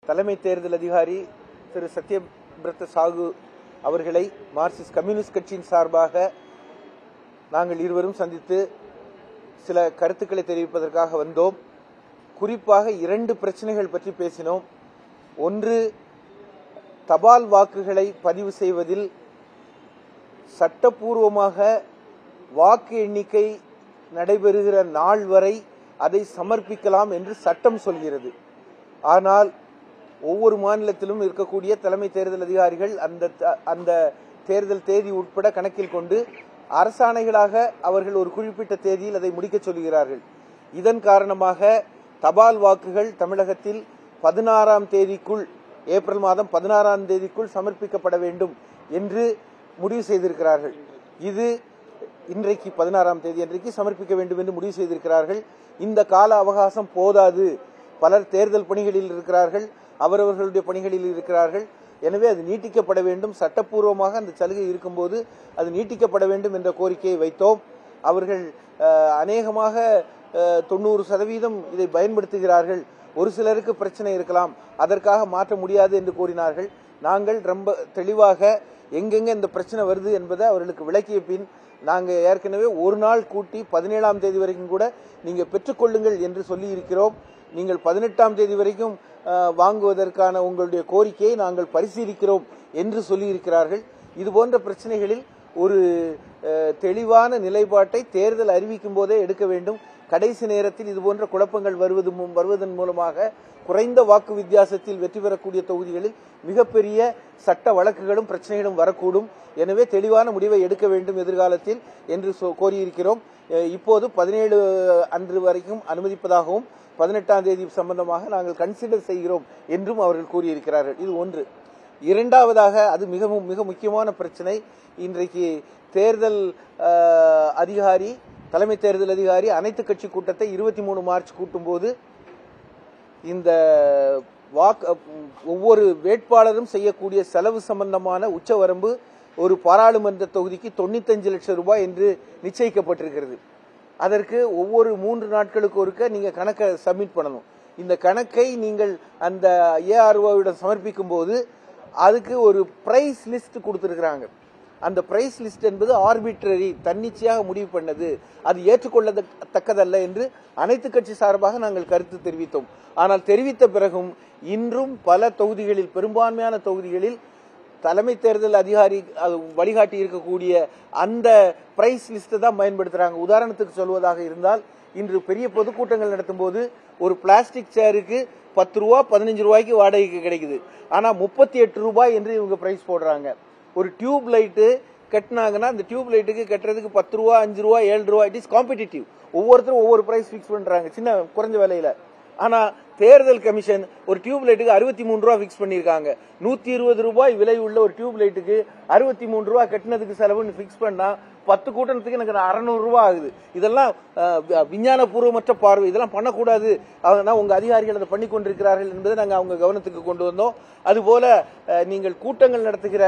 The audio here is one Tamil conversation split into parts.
தலைமை தேர்தல் அதிகாரி திரு சத்யபிரத சாகு அவர்களை மார்க்சிஸ்ட் கம்யூனிஸ்ட் கட்சியின் சார்பாக நாங்கள் இருவரும் சந்தித்து சில கருத்துக்களை தெரிவிப்பதற்காக வந்தோம் குறிப்பாக இரண்டு பிரச்சனைகள் பற்றி பேசினோம் ஒன்று தபால் வாக்குகளை பதிவு செய்வதில் சட்டப்பூர்வமாக வாக்கு எண்ணிக்கை நடைபெறுகிற நாள் வரை அதை சமர்ப்பிக்கலாம் என்று சட்டம் சொல்கிறது ஆனால் ஒவ்வொரு மாநிலத்திலும் இருக்கக்கூடிய தலைமை தேர்தல் அதிகாரிகள் அந்த அந்த தேர்தல் தேதி உட்பட கணக்கில் கொண்டு அரசாணைகளாக அவர்கள் ஒரு குறிப்பிட்ட தேதியில் அதை முடிக்க சொல்கிறார்கள் இதன் காரணமாக தபால் வாக்குகள் தமிழகத்தில் பதினாறாம் தேதிக்குள் ஏப்ரல் மாதம் பதினாறாம் தேதிக்குள் சமர்ப்பிக்கப்பட வேண்டும் என்று முடிவு செய்திருக்கிறார்கள் இது இன்றைக்கு பதினாறாம் தேதி அன்றைக்கு சமர்ப்பிக்க வேண்டும் என்று முடிவு செய்திருக்கிறார்கள் இந்த கால அவகாசம் போதாது பலர் தேர்தல் பணிகளில் இருக்கிறார்கள் அவரவர்களுடைய பணிகளில் இருக்கிறார்கள் எனவே அது நீட்டிக்கப்பட வேண்டும் சட்டப்பூர்வமாக அந்த சலுகை இருக்கும்போது அது நீட்டிக்கப்பட வேண்டும் என்ற கோரிக்கையை வைத்தோம் அவர்கள் அநேகமாக தொண்ணூறு சதவீதம் இதை பயன்படுத்துகிறார்கள் ஒரு சிலருக்கு பிரச்சனை இருக்கலாம் அதற்காக மாற்ற முடியாது என்று கூறினார்கள் நாங்கள் ரொம்ப தெளிவாக எங்கெங்க இந்த பிரச்சனை வருது என்பதை அவர்களுக்கு விளக்கிய பின் நாங்கள் ஏற்கனவே ஒரு நாள் கூட்டி பதினேழாம் தேதி வரைக்கும் கூட நீங்க பெற்றுக்கொள்ளுங்கள் என்று சொல்லி இருக்கிறோம் நீங்கள் பதினெட்டாம் தேதி வரைக்கும் வாங்குவதற்கான உங்களுடைய கோரிக்கையை நாங்கள் பரிசீலிக்கிறோம் என்று சொல்லி இருக்கிறார்கள் இது போன்ற பிரச்சனைகளில் ஒரு தெளிவான நிலைப்பாட்டை தேர்தல் அறிவிக்கும் போதே எடுக்க வேண்டும் கடைசி நேரத்தில் இது போன்ற குழப்பங்கள் வருவது வருவதன் மூலமாக குறைந்த வாக்கு வித்தியாசத்தில் வெற்றி பெறக்கூடிய தொகுதிகளில் மிகப்பெரிய சட்ட வழக்குகளும் பிரச்சனைகளும் வரக்கூடும் எனவே தெளிவான முடிவை எடுக்க வேண்டும் எதிர்காலத்தில் என்று கோரியிருக்கிறோம் இப்போது பதினேழு அன்று வரைக்கும் அனுமதிப்பதாகவும் பதினெட்டாம் தேதி சம்பந்தமாக நாங்கள் கன்சிடர் செய்கிறோம் என்றும் அவர்கள் கூறியிருக்கிறார்கள் இது ஒன்று இரண்டாவதாக அது மிகவும் மிக முக்கியமான பிரச்சனை இன்றைக்கு தேர்தல் அதிகாரி தலைமை தேர்தல் அதிகாரி அனைத்து கட்சி கூட்டத்தை இருபத்தி மூணு மார்ச் கூட்டும் போது இந்த வாக்கு ஒவ்வொரு வேட்பாளரும் செய்யக்கூடிய செலவு சம்பந்தமான உச்சவரம்பு ஒரு பாராளுமன்ற தொகுதிக்கு தொண்ணூத்தஞ்சு லட்சம் ரூபாய் என்று நிச்சயிக்கப்பட்டிருக்கிறது அதற்கு ஒவ்வொரு மூன்று நாட்களுக்கு ஒருக்க நீங்க கணக்கை சப்மிட் பண்ணணும் இந்த கணக்கை நீங்கள் அந்த ஏஆர்ஓவிடம் சமர்ப்பிக்கும் போது அதுக்கு ஒரு பிரைஸ் லிஸ்ட் கொடுத்திருக்கிறாங்க அந்த பிரைஸ் லிஸ்ட் என்பது ஆர்பிட்ரரி தன்னிச்சையாக முடிவு பண்ணது அது ஏற்றுக்கொள்ளத்தக்கதல்ல என்று அனைத்து கட்சி சார்பாக நாங்கள் கருத்து தெரிவித்தோம் ஆனால் தெரிவித்த பிறகும் இன்றும் பல தொகுதிகளில் பெரும்பான்மையான தொகுதிகளில் தலைமை தேர்தல் அதிகாரி வழிகாட்டி இருக்கக்கூடிய அந்த பிரைஸ் லிஸ்ட் தான் பயன்படுத்துறாங்க உதாரணத்துக்கு சொல்வதாக இருந்தால் இன்று பெரிய பொதுக்கூட்டங்கள் நடத்தும் போது ஒரு பிளாஸ்டிக் சேருக்கு பத்து ரூபா பதினஞ்சு ரூபாய்க்கு வாடகைக்கு கிடைக்குது ஆனா முப்பத்தி எட்டு ரூபாய் என்று இவங்க பிரைஸ் போடுறாங்க ஒரு டியூப் லைட்டு கட்டினாங்கன்னா அந்த டியூப் லைட்டுக்கு கட்டுறதுக்கு பத்து ரூபா அஞ்சு ரூபா ஏழு ரூபா இட் இஸ் காம்படிட்டிவ் ஒவ்வொருத்தரும் ஒவ்வொரு பிரைஸ் ஃபிக்ஸ் பண்றாங்க சின்ன குறைஞ்ச விலையில ஆனா தேர்தல் கமிஷன் ஒரு டியூப் லைட்டுக்கு அறுபத்தி மூணு ரூபா பிக்ஸ் பண்ணிருக்காங்க நூத்தி இருபது ரூபாய் விலை உள்ள ஒரு டியூப் லைட்டுக்கு அறுபத்தி மூணு ரூபா கட்டினதுக்கு செலவுன்னு பிக்ஸ் பண்ணா பத்து கூட்டணத்துக்கு எனக்கு அறநூறு ரூபா ஆகுது இதெல்லாம் விஞ்ஞான பூர்வமற்ற பார்வை இதெல்லாம் பண்ணக்கூடாது அவங்க உங்க அதிகாரிகள் அதை பண்ணி கொண்டிருக்கிறார்கள் என்பதை நாங்கள் அவங்க கவனத்துக்கு கொண்டு வந்தோம் அதுபோல நீங்கள் கூட்டங்கள் நடத்துகிற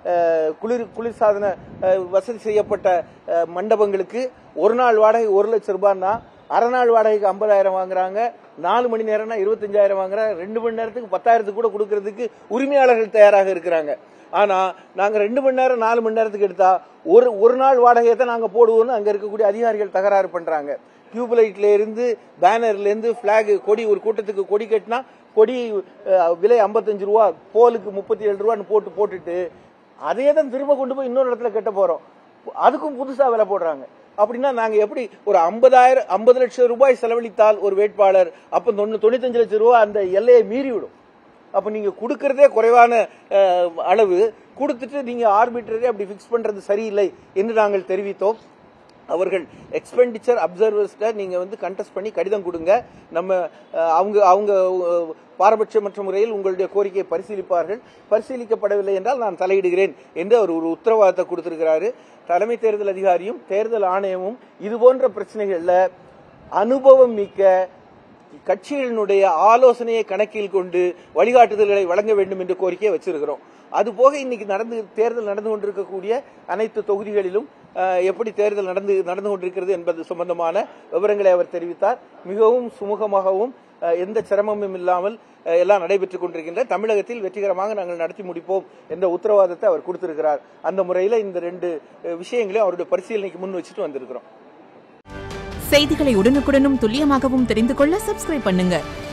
குளிர் குளிர்சாதன வசதி செய்யப்பட்ட மண்டபங்களுக்கு ஒரு நாள் வாடகை ஒரு லட்சம் ரூபாய்னா அரை நாள் வாடகைக்கு ஐம்பதாயிரம் வாங்குறாங்க நாலு மணி நேரம்னா இருபத்தஞ்சாயிரம் வாங்குறாங்க ரெண்டு மணி நேரத்துக்கு பத்தாயிரத்துக்கு கூட கொடுக்கறதுக்கு உரிமையாளர்கள் தயாராக இருக்கிறாங்க ஆனா நாங்க ரெண்டு மணி நேரம் நாலு மணி நேரத்துக்கு எடுத்தா ஒரு ஒரு நாள் வாடகையை தான் நாங்க போடுவோம்னு அங்க இருக்கக்கூடிய அதிகாரிகள் தகராறு பண்றாங்க டியூப் லைட்ல இருந்து பேனர்ல இருந்து பிளாக் கொடி ஒரு கூட்டத்துக்கு கொடி கட்டினா கொடி விலை ஐம்பத்தஞ்சு ரூபா போலுக்கு முப்பத்தி ஏழு ரூபான்னு போட்டு போட்டுட்டு அதே தான் திரும்ப கொண்டு போய் இன்னொரு இடத்துல கட்ட போறோம் அதுக்கும் புதுசா விலை போடுறாங்க அப்படின்னா நாங்க எப்படி ஒரு ஐம்பதாயிரம் ஐம்பது லட்சம் ரூபாய் செலவழித்தால் ஒரு வேட்பாளர் அப்ப தொண்ணூத்தஞ்சு லட்சம் ரூபாய் அந்த எல்லையை மீறி விடும் அப்ப நீங்க கொடுக்கறதே குறைவான அளவு கொடுத்துட்டு நீங்க ஆர்பிட்ரரி அப்படி பிக்ஸ் பண்றது சரியில்லை என்று நாங்கள் தெரிவித்தோம் அவர்கள் எக்ஸ்பெண்டிச்சர் அப்சர்வர்ஸ்ட நீங்க வந்து கண்டெஸ்ட் பண்ணி கடிதம் கொடுங்க நம்ம அவங்க அவங்க பாரபட்சமற்ற முறையில் உங்களுடைய கோரிக்கையை பரிசீலிப்பார்கள் பரிசீலிக்கப்படவில்லை என்றால் நான் தலையிடுகிறேன் என்று அவர் ஒரு உத்தரவாதத்தை கொடுத்திருக்கிறாரு தலைமை தேர்தல் அதிகாரியும் தேர்தல் ஆணையமும் இது போன்ற பிரச்சனைகள்ல அனுபவம் மிக்க கட்சிகளினுடைய ஆலோசனையை கணக்கில் கொண்டு வழிகாட்டுதல்களை வழங்க வேண்டும் என்று கோரிக்கையை வச்சிருக்கிறோம் அதுபோக இன்னைக்கு நடந்து தேர்தல் நடந்து கொண்டிருக்கக்கூடிய அனைத்து தொகுதிகளிலும் எப்படி தேர்தல் நடந்து நடந்து கொண்டிருக்கிறது என்பது சம்பந்தமான விவரங்களை அவர் தெரிவித்தார் மிகவும் சுமூகமாகவும் அஹ், எந்த சிரமமும் இல்லாமல் அஹ், எல்லாம் நடைபெற்றுக் கொண்டிருக்கின்ற தமிழகத்தில் வெற்றிகரமாக நாங்கள் நடத்தி முடிப்போம் என்ற உத்தரவாதத்தை அவர் கொடுத்திருக்கிறார் அந்த முறையில் இந்த ரெண்டு அஹ், விஷயங்களையும் அவருடைய பரிசீலனைக்கு முன் வச்சுட்டு வந்திருக்கிறோம் செய்திகளை உடனுக்குடனும் துல்லியமாகவும் தெரிந்து கொள்ள சப்ஸ்கிரைப் பண்ணுங்க